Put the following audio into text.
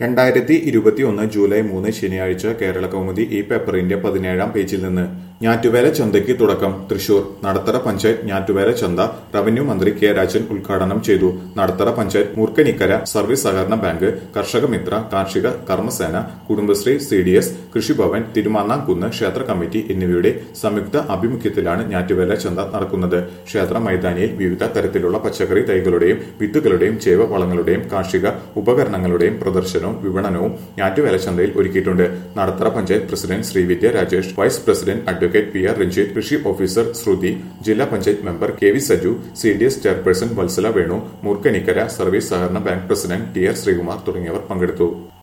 രണ്ടായിരത്തി ഇരുപത്തിയൊന്ന് ജൂലൈ മൂന്ന് ശനിയാഴ്ച കേരള കൗമുദി ഈ പേപ്പറിന്റെ പതിനേഴാം പേജിൽ നിന്ന് ഞാറ്റുവേല ചന്തയ്ക്ക് തുടക്കം തൃശൂർ നടത്തറ പഞ്ചായത്ത് ഞാറ്റുവേല ചന്ത റവന്യൂ മന്ത്രി കെ രാജൻ ഉദ്ഘാടനം ചെയ്തു നടത്തറ പഞ്ചായത്ത് മൂർക്കനിക്കര സർവീസ് സഹകരണ ബാങ്ക് കർഷക മിത്ര കാർഷിക കർമ്മസേന Kudumbashree C D S Krishibhavan Thirumanamkunnu ക്ഷേത്ര കമ്മിറ്റി എന്നിവയുടെ സംയുക്ത ആഭിമുഖ്യത്തിലാണ് ഞാറ്റുവേല ചന്ത നടക്കുന്നത് ക്ഷേത്ര മൈതാനിയിൽ വിവിധ തരത്തിലുള്ള പച്ചക്കറി തൈകളുടെയും വിത്തുകളുടെയും ജൈവ വളങ്ങളുടെയും കാർഷിക ഉപകരണങ്ങളുടെയും പ്രദർശനവും വിപണനവും ഞാറ്റുവേല ചന്തയിൽ ഒരുക്കിയിട്ടുണ്ട് Nadathara panchayat president Srividya Rajesh vice president advocate P R Ranjith കൃഷി ഓഫീസർ ശ്രുതി ജില്ലാ panchayat member K V Saju C D S chairperson Vatsala Venu Moorkanikkara service സഹകരണ bank president T R Sreekumar തുടങ്ങിയവർ പങ്കെടുത്തു